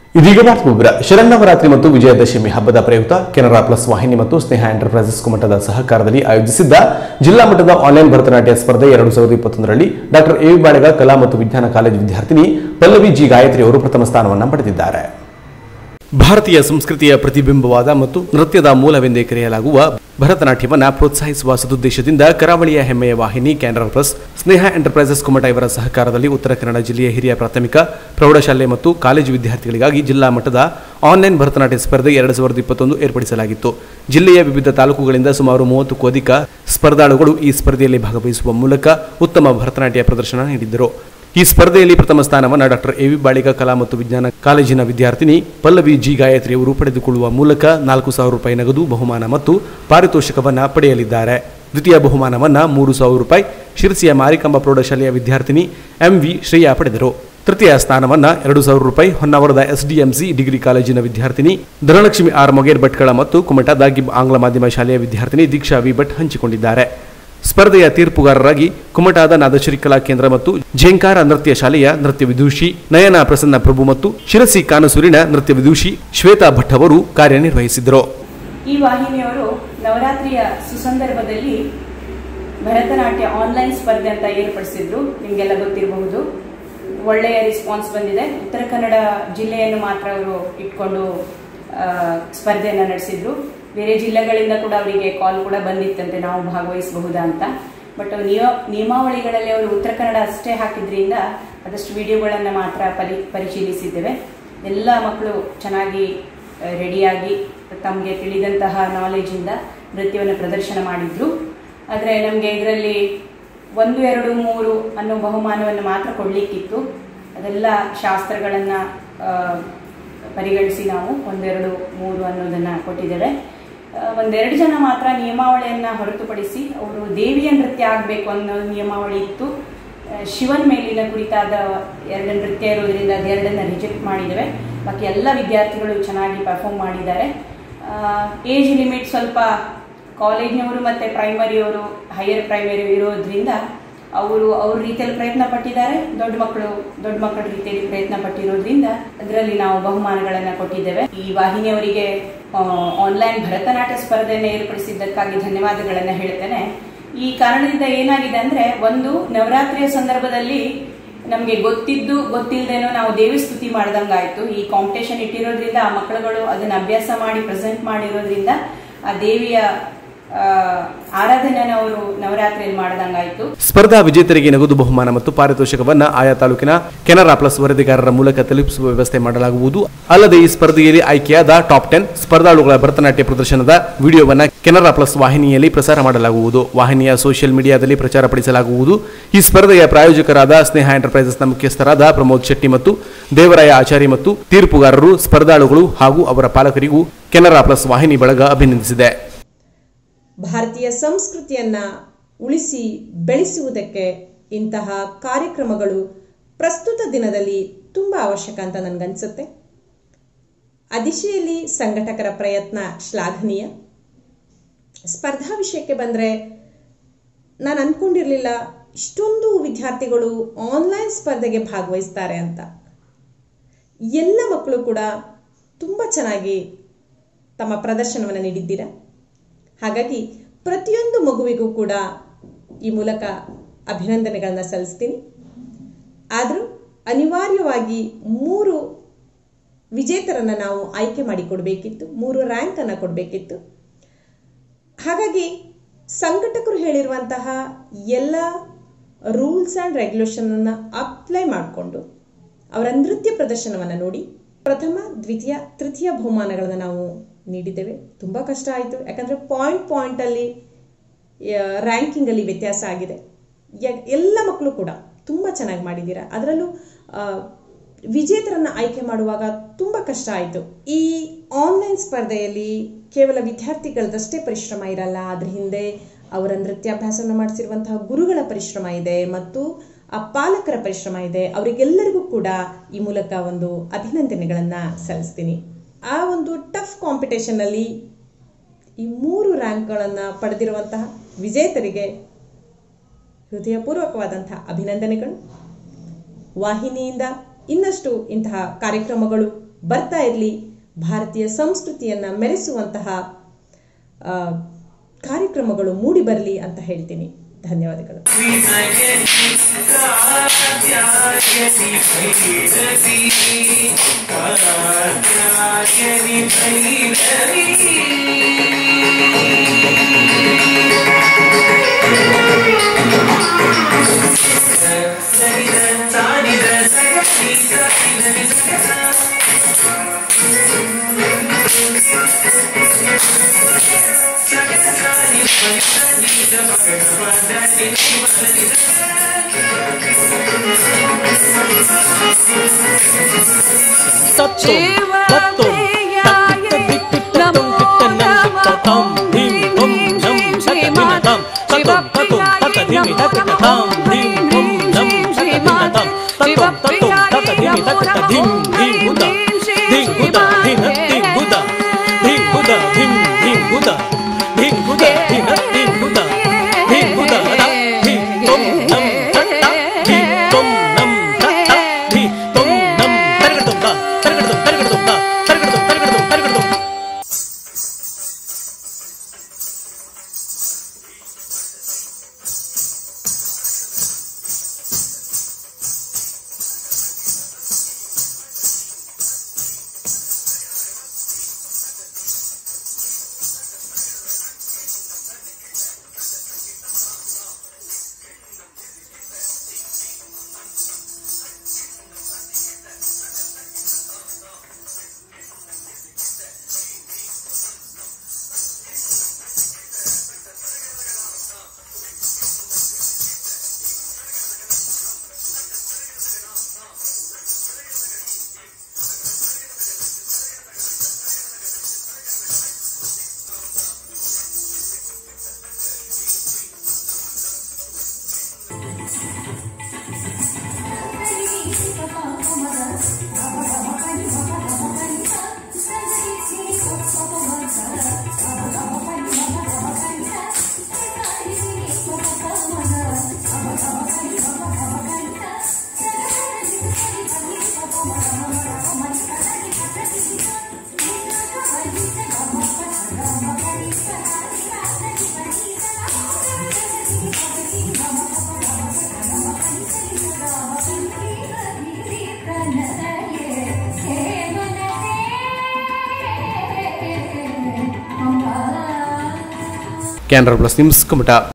ಇದೀಗ ವಿವರ ಶರನ್ನವರಾತ್ರಿ ಮತ್ತು ವಿಜಯದಶಮಿ ಹಬ್ಬದ ಪ್ರಯುಕ್ತ ಕೆನರಾ ಪ್ಲಸ್ ವಾಹಿನಿ ಮತ್ತು ಸ್ನೇಹ ಎಂಟರ್ಪ್ರೈಸಸ್ ಕುಮಟದ ಸಹಕಾರದಲ್ಲಿ ಆಯೋಜಿಸಿದ್ದ ಜಿಲ್ಲಾ ಮಟ್ಟದ ಆನ್ಲೈನ್ ಭರತನಾಟ್ಯ ಸ್ಪರ್ಧೆ ಎರಡು ಸಾವಿರದ ಇಪ್ಪತ್ತೊಂದರಲ್ಲಿ ಡಾಕ್ಟರ್ ಎ ವಿ ಬಾಳೆಗ ಕಲಾ ಮತ್ತು ವಿಜ್ಞಾನ ಕಾಲೇಜು ವಿದ್ಯಾರ್ಥಿನಿ ಪಲ್ಲವಿ ಜಿ ಗಾಯತ್ರಿ ಅವರು ಪ್ರಥಮ ಸ್ಥಾನವನ್ನು ಪಡೆದಿದ್ದಾರೆ ಭಾರತೀಯ ಸಂಸ್ಕೃತಿಯ ಪ್ರತಿಬಿಂಬವಾದ ಮತ್ತು ನೃತ್ಯದ ಮೂಲವೆಂದೇ ಕರೆಯಲಾಗುವ ಭರತನಾಟ್ಯವನ್ನು ಪ್ರೋತ್ಸಾಹಿಸುವ ಸದುದ್ದೇಶದಿಂದ ಕರಾವಳಿಯ ಹೆಮ್ಮೆಯ ವಾಹಿನಿ ಕ್ಯಾನರಾ ಪ್ಲಸ್ ಸ್ನೇಹ ಎಂಟರ್ಪ್ರೈಸಸ್ ಕುಮಟ ಇವರ ಸಹಕಾರದಲ್ಲಿ ಉತ್ತರ ಕನ್ನಡ ಜಿಲ್ಲೆಯ ಹಿರಿಯ ಪ್ರಾಥಮಿಕ ಪ್ರೌಢಶಾಲೆ ಮತ್ತು ಕಾಲೇಜು ವಿದ್ಯಾರ್ಥಿಗಳಿಗಾಗಿ ಜಿಲ್ಲಾ ಮಟ್ಟದ ಆನ್ಲೈನ್ ಭರತನಾಟ್ಯ ಸ್ಪರ್ಧೆ ಎರಡು ಸಾವಿರದ ಇಪ್ಪತ್ತೊಂದು ಏರ್ಪಡಿಸಲಾಗಿತ್ತು ಜಿಲ್ಲೆಯ ವಿವಿಧ ತಾಲೂಕುಗಳಿಂದ ಸುಮಾರು ಮೂವತ್ತಕ್ಕೂ ಅಧಿಕ ಸ್ಪರ್ಧಾಳುಗಳು ಈ ಸ್ಪರ್ಧೆಯಲ್ಲಿ ಭಾಗವಹಿಸುವ ಮೂಲಕ ಉತ್ತಮ ಭರತನಾಟ್ಯ ಪ್ರದರ್ಶನ ನೀಡಿದ್ದರು ಈ ಸ್ಪರ್ಧೆಯಲ್ಲಿ ಪ್ರಥಮ ಸ್ಥಾನವನ್ನು ಡಾಕ್ಟರ್ ಎ ವಿ ಬಾಳಿಗ ಕಲಾ ಮತ್ತು ವಿಜ್ಞಾನ ಕಾಲೇಜಿನ ವಿದ್ಯಾರ್ಥಿನಿ ಪಲ್ಲವಿ ಜಿ ಗಾಯತ್ರಿ ಅವರು ಪಡೆದುಕೊಳ್ಳುವ ಮೂಲಕ ನಾಲ್ಕು ಸಾವಿರ ರೂಪಾಯಿ ನಗದು ಬಹುಮಾನ ಮತ್ತು ಪಾರಿತೋಷಿಕವನ್ನು ಪಡೆಯಲಿದ್ದಾರೆ ದ್ವಿತೀಯ ಬಹುಮಾನವನ್ನು ಮೂರು ಸಾವಿರ ರೂಪಾಯಿ ಶಿರಸಿಯ ಮಾರಿಕಂಬ ಪ್ರೌಢಶಾಲೆಯ ವಿದ್ಯಾರ್ಥಿನಿ ಎಂ ವಿ ಶ್ರೇಯಾ ಪಡೆದರು ತೃತೀಯ ಸ್ಥಾನವನ್ನು ಎರಡು ಸಾವಿರ ರೂಪಾಯಿ ಹೊನ್ನಾವರದ ಎಸ್ಡಿಎಂಸಿ ಡಿಗ್ರಿ ಕಾಲೇಜಿನ ವಿದ್ಯಾರ್ಥಿನಿ ಧನಲಕ್ಷ್ಮಿ ಆರ್ ಮೊಗೇರ್ ಭಟ್ಕಳ ಮತ್ತು ಕುಮಟದ ಗಿಬ್ ಆಂಗ್ಲ ಮಾಧ್ಯಮ ಶಾಲೆಯ ವಿದ್ಯಾರ್ಥಿನಿ ದೀಕ್ಷಾ ವಿ ಭಟ್ ಹಂಚಿಕೊಂಡಿದ್ದಾರೆ ಸ್ಪರ್ಧೆಯ ತೀರ್ಪುಗಾರರಾಗಿ ಕುಮಟಾದ ನಾದಶ್ರೀ ಕಲಾ ಕೇಂದ್ರ ಮತ್ತು ಝೇಂಕಾರ ನೃತ್ಯ ಶಾಲೆಯ ನೃತ್ಯ ವಿದೂಷಿ ನಯನ ಪ್ರಸನ್ನ ಪ್ರಭು ಮತ್ತು ಶಿರಸಿ ಕಾನಸೂರಿನ ನೃತ್ಯ ವಿದೂಷಿ ಶ್ವೇತಾ ಭಟ್ ಅವರು ಕಾರ್ಯನಿರ್ವಹಿಸಿದರು ಈ ವಾಹಿನಿಯವರು ನವರಾತ್ರಿಯ ಸುಸಂದರ್ಭದಲ್ಲಿ ಭರತನಾಟ್ಯ ಆನ್ಲೈನ್ ಸ್ಪರ್ಧೆ ಅಂತ ಏರ್ಪಡಿಸಿದ್ರು ನಿಮಗೆಲ್ಲ ಗೊತ್ತಿರಬಹುದು ಒಳ್ಳೆಯ ರೆಸ್ಪಾನ್ಸ್ ಬಂದಿದೆ ಉತ್ತರ ಕನ್ನಡ ಜಿಲ್ಲೆಯನ್ನು ಮಾತ್ರ ಅವರು ಇಟ್ಕೊಂಡು ಆ, ಸ್ಪರ್ಧೆಯನ್ನು ನಡೆಸಿದ್ರು ಬೇರೆ ಜಿಲ್ಲೆಗಳಿಂದ ಕೂಡ ಅವರಿಗೆ ಕಾಲ್ ಕೂಡ ಬಂದಿತ್ತಂತೆ ನಾವು ಭಾಗವಹಿಸಬಹುದಾ ಅಂತ ಬಟ್ ನಿಯ ನಿಯಮಾವಳಿಗಳಲ್ಲಿ ಅವರು ಉತ್ತರ ಕನ್ನಡ ಅಷ್ಟೇ ಹಾಕಿದ್ರಿಂದ ಅದಷ್ಟು ವಿಡಿಯೋಗಳನ್ನು ಮಾತ್ರ ಪರಿ ಪರಿಶೀಲಿಸಿದ್ದೇವೆ ಎಲ್ಲ ಮಕ್ಕಳು ಚೆನ್ನಾಗಿ ರೆಡಿಯಾಗಿ ತಮಗೆ ತಿಳಿದಂತಹ ನಾಲೆಜಿಂದ ನೃತ್ಯವನ್ನು ಪ್ರದರ್ಶನ ಮಾಡಿದ್ರು ಆದರೆ ನಮಗೆ ಇದರಲ್ಲಿ ಒಂದು ಎರಡು ಮೂರು ಅನ್ನೋ ಬಹುಮಾನವನ್ನು ಮಾತ್ರ ಕೊಡಲಿಕ್ಕಿತ್ತು ಅದೆಲ್ಲ ಶಾಸ್ತ್ರಗಳನ್ನು ಪರಿಗಣಿಸಿ ನಾವು ಒಂದೆರಡು ಮೂರು ಅನ್ನೋದನ್ನು ಕೊಟ್ಟಿದ್ದೇವೆ ಆ, ಒಂದೆರಡು ಜನ ಮಾತ್ರ ನಿಯಮಾವಳಿಯನ್ನು ಹೊರತುಪಡಿಸಿ ಅವರು ದೇವಿಯ ನೃತ್ಯ ಆಗಬೇಕು ಅನ್ನೋ ನಿಯಮಾವಳಿ ಇತ್ತು ಆ, ಶಿವನ್ ಮೇಲಿನ ಕುರಿತಾದ ಎರಡು ನೃತ್ಯ ಇರೋದ್ರಿಂದ ಅದೆರಡನ್ನ ರಿಜೆಕ್ಟ್ ಮಾಡಿದ್ದೇವೆ ಬಾಕಿ ಎಲ್ಲ ವಿದ್ಯಾರ್ಥಿಗಳು ಚೆನ್ನಾಗಿ ಪರ್ಫಾರ್ಮ್ ಮಾಡಿದ್ದಾರೆ ಏಜ್ ಲಿಮಿಟ್ ಸ್ವಲ್ಪ ಕಾಲೇಜ್ನವರು ಮತ್ತು ಪ್ರೈಮರಿಯವರು ಹೈಯರ್ ಪ್ರೈಮರಿ ಇರೋದ್ರಿಂದ ಅವರು ಅವ್ರ ರೀತಿಯಲ್ಲಿ ಪ್ರಯತ್ನ ಪಟ್ಟಿದ್ದಾರೆ ದೊಡ್ಡ ಮಕ್ಕಳು ದೊಡ್ಡ ಮಕ್ಕಳ ರೀತಿಯಲ್ಲಿ ಪ್ರಯತ್ನ ಪಟ್ಟಿರೋದ್ರಿಂದ ಅದರಲ್ಲಿ ನಾವು ಬಹುಮಾನಗಳನ್ನು ಕೊಟ್ಟಿದ್ದೇವೆ ಈ ವಾಹಿನಿಯವರಿಗೆ ಆನ್ಲೈನ್ ಭರತನಾಟ್ಯ ಸ್ಪರ್ಧೆಯನ್ನು ಏರ್ಪಡಿಸಿದ್ದಕ್ಕಾಗಿ ಧನ್ಯವಾದಗಳನ್ನು ಹೇಳ್ತೇನೆ ಈ ಕಾರಣದಿಂದ ಏನಾಗಿದೆ ಅಂದ್ರೆ ಒಂದು ನವರಾತ್ರಿಯ ಸಂದರ್ಭದಲ್ಲಿ ನಮಗೆ ಗೊತ್ತಿದ್ದು ಗೊತ್ತಿಲ್ಲದೇನೋ ನಾವು ದೇವಿ ಸ್ತುತಿ ಮಾಡ್ದಂಗಾಯ್ತು ಈ ಕಾಂಪಿಟೇಷನ್ ಇಟ್ಟಿರೋದ್ರಿಂದ ಆ ಮಕ್ಕಳುಗಳು ಅದನ್ನ ಅಭ್ಯಾಸ ಮಾಡಿ ಪ್ರೆಸೆಂಟ್ ಮಾಡಿರೋದ್ರಿಂದ ಆ ದೇವಿಯ ಆ, ಆರಾಧನೆಯನ್ನು ಅವರು ನವರಾತ್ರಿಯಲ್ಲಿ ಮಾಡ್ದಂಗಾಯ್ತು ಸ್ಪರ್ಧಾ ವಿಜೇತರಿಗೆ ನಗದು ಬಹುಮಾನ ಮತ್ತು ಪಾರಿತೋಷಕವನ್ನ ಆಯಾ ತಾಲೂಕಿನ ಕೆನರಾ ಪ್ಲಸ್ ವರದಿಗಾರರ ಮೂಲಕ ತಲುಪಿಸುವ ವ್ಯವಸ್ಥೆ ಮಾಡಲಾಗುವುದು ಅಲ್ಲದೆ ಈ ಸ್ಪರ್ಧೆಯಲ್ಲಿ ಆಯ್ಕೆಯಾದ ಟಾಪ್ ಟೆನ್ ಸ್ಪರ್ಧಾಳುಗಳ ಭರತನಾಟ್ಯ ಪ್ರದರ್ಶನದ ವಿಡಿಯೋವನ್ನ ಕೆನರಾ ಪ್ಲಸ್ ವಾಹಿನಿಯಲ್ಲಿ ಪ್ರಸಾರ ಮಾಡಲಾಗುವುದು ವಾಹಿನಿಯ ಸೋಷಿಯಲ್ ಮೀಡಿಯಾದಲ್ಲಿ ಪ್ರಚಾರಪಡಿಸಲಾಗುವುದು ಈ ಸ್ಪರ್ಧೆಯ ಪ್ರಾಯೋಜಕರಾದ ಸ್ನೇಹ ಎಂಟರ್ಪ್ರೈಸಸ್ನ ಮುಖ್ಯಸ್ಥರಾದ ಪ್ರಮೋದ್ ಶೆಟ್ಟಿ ಮತ್ತು ದೇವರಾಯ ಆಚಾರಿ ಮತ್ತು ತೀರ್ಪುಗಾರರು ಸ್ಪರ್ಧಾಳುಗಳು ಹಾಗೂ ಅವರ ಪಾಲಕರಿಗೂ ಕೆನರಾ ಪ್ಲಸ್ ವಾಹಿನಿ ಬಳಗ ಅಭಿನಂದಿಸಿದೆ ಭಾರತೀಯ ಸಂಸ್ಕೃತಿಯನ್ನ ಉಳಿಸಿ ಬೆಳೆಸುವುದಕ್ಕೆ ಇಂತಹ ಕಾರ್ಯಕ್ರಮಗಳು ಪ್ರಸ್ತುತ ದಿನದಲ್ಲಿ ತುಂಬ ಅವಶ್ಯಕ ಅಂತ ನನಗನ್ಸುತ್ತೆ ಆ ದಿಶೆಯಲ್ಲಿ ಸಂಘಟಕರ ಪ್ರಯತ್ನ ಶ್ಲಾಘನೀಯ ಸ್ಪರ್ಧಾ ವಿಷಯಕ್ಕೆ ಬಂದರೆ ನಾನು ಅಂದ್ಕೊಂಡಿರಲಿಲ್ಲ ಇಷ್ಟೊಂದು ವಿದ್ಯಾರ್ಥಿಗಳು ಆನ್ಲೈನ್ ಸ್ಪರ್ಧೆಗೆ ಭಾಗವಹಿಸ್ತಾರೆ ಅಂತ ಎಲ್ಲ ಮಕ್ಕಳು ಕೂಡ ತುಂಬ ಚೆನ್ನಾಗಿ ತಮ್ಮ ಪ್ರದರ್ಶನವನ್ನು ನೀಡಿದ್ದೀರಾ ಹಾಗಾಗಿ ಪ್ರತಿಯೊಂದು ಮಗುವಿಗೂ ಕೂಡ ಈ ಮೂಲಕ ಅಭಿನಂದನೆಗಳನ್ನ ಸಲ್ಲಿಸ್ತೀನಿ ಆದರೂ ಅನಿವಾರ್ಯವಾಗಿ ಮೂರು ವಿಜೇತರನ್ನ ನಾವು ಆಯ್ಕೆ ಮಾಡಿ ಕೊಡಬೇಕಿತ್ತು ಮೂರು ರ್ಯಾಂಕ್ ಅನ್ನ ಕೊಡಬೇಕಿತ್ತು ಹಾಗಾಗಿ ಸಂಘಟಕರು ಹೇಳಿರುವಂತಹ ಎಲ್ಲ ರೂಲ್ಸ್ ಆ್ಯಂಡ್ ರೆಗ್ಯುಲೇಷನ್ ಅನ್ನ ಅಪ್ಲೈ ಮಾಡಿಕೊಂಡು ಅವರ ನೃತ್ಯ ಪ್ರದರ್ಶನವನ್ನು ನೋಡಿ ಪ್ರಥಮ ದ್ವಿತೀಯ ತೃತೀಯ ಬಹುಮಾನಗಳನ್ನು ನಾವು ನೀಡಿದ್ದೇವೆ ತುಂಬ ಕಷ್ಟ ಆಯಿತು ಯಾಕಂದರೆ ಪಾಯಿಂಟ್ ಪಾಯಿಂಟಲ್ಲಿ ರ್ಯಾಂಕಿಂಗಲ್ಲಿ ವ್ಯತ್ಯಾಸ ಆಗಿದೆ ಯ- ಎಲ್ಲ ಮಕ್ಕಳು ಕೂಡ ತುಂಬ ಚೆನ್ನಾಗಿ ಮಾಡಿದ್ದೀರಾ ಅದರಲ್ಲೂ ಆ, ವಿಜೇತರನ್ನ ಆಯ್ಕೆ ಮಾಡುವಾಗ ತುಂಬ ಕಷ್ಟ ಆಯಿತು ಈ ಆನ್ಲೈನ್ ಸ್ಪರ್ಧೆಯಲ್ಲಿ ಕೇವಲ ವಿದ್ಯಾರ್ಥಿಗಳದಷ್ಟೇ ಪರಿಶ್ರಮ ಇರಲ್ಲ ಅದ್ರ ಹಿಂದೆ ಅವರ ನೃತ್ಯಾಭ್ಯಾಸವನ್ನು ಮಾಡಿಸಿರುವಂತಹ ಗುರುಗಳ ಪರಿಶ್ರಮ ಇದೆ ಮತ್ತು ಆ ಪಾಲಕರ ಪರಿಶ್ರಮ ಇದೆ ಅವರಿಗೆಲ್ಲರಿಗೂ ಕೂಡ ಈ ಮೂಲಕ ಒಂದು ಅಭಿನಂದನೆಗಳನ್ನ ಸಲ್ಲಿಸ್ತೀನಿ ಆ ಒಂದು ಟಫ್ ಕಾಂಪಿಟೇಷನ್ ಅಲ್ಲಿ ಈ ಮೂರು ರ್ಯಾಂಕ್ಗಳನ್ನು ಪಡೆದಿರುವಂತಹ ವಿಜೇತರಿಗೆ ಹೃದಯಪೂರ್ವಕವಾದಂತಹ ಅಭಿನಂದನೆಗಳು ವಾಹಿನಿಯಿಂದ ಇನ್ನಷ್ಟು ಇಂತಹ ಕಾರ್ಯಕ್ರಮಗಳು ಬರ್ತಾ ಇರಲಿ ಭಾರತೀಯ ಸಂಸ್ಕೃತಿಯನ್ನ ಮೆರೆಸುವಂತಹ ಆ, ಕಾರ್ಯಕ್ರಮಗಳು ಮೂಡಿ ಬರಲಿ ಅಂತ ಹೇಳ್ತೀನಿ ಧನ್ಯವಾದಗಳು ತತ್ತುಂ ತತ್ತುಂ ತಕ್ಕಿಟ್ಟದಿಕ್ಕಿಟ್ಟತುಂ ಕಿಟ್ಟನಂಕಿಟ್ಟತಾಂ ಧೀಂ ಧುಂ ಧಂ ತಕದಿನತಾಂ ತತುಂ ತತುಂ ತಕದಿಮಿ ತಕದತಾಂ ಧೀಂ ಧುಂ ಧಂ ತಕದಿನತಾಂ ತತುಂ ತತುಂ ತಕದಿಮಿ ತಕದ ಧಿಂ ಧೀಂ ಹುದ ಧಿಂ ಹುದ ಧಿನ ಧಿಂ ಹುದ ಧಿಂ ಹುದ ಧಿಂ ಧಿಂ ಹುದ ಧಿಂ ಹುದ ಧಿನ ಧಿಂ ಹುದ ಧಿಂ ಹುದ ದ ಧಿಂ ತುಂ ನಂ ತಟ್ಟ ಧಿಂ ತುಂ ನಂ ತಟ್ಟ ಧಿ ತುಂ ನಂ ತರಗಡದುಂ ದ ತರಗಡದುಂ ತರಗಡದುಂ ದ ತರಗಡದುಂ ತರಗಡದುಂ ತರಗಡದುಂ ಕ್ಯಾನ್ರಾ ಪ್ಲಸ್ ನ್ಯೂಸ್ ಕುಮಟ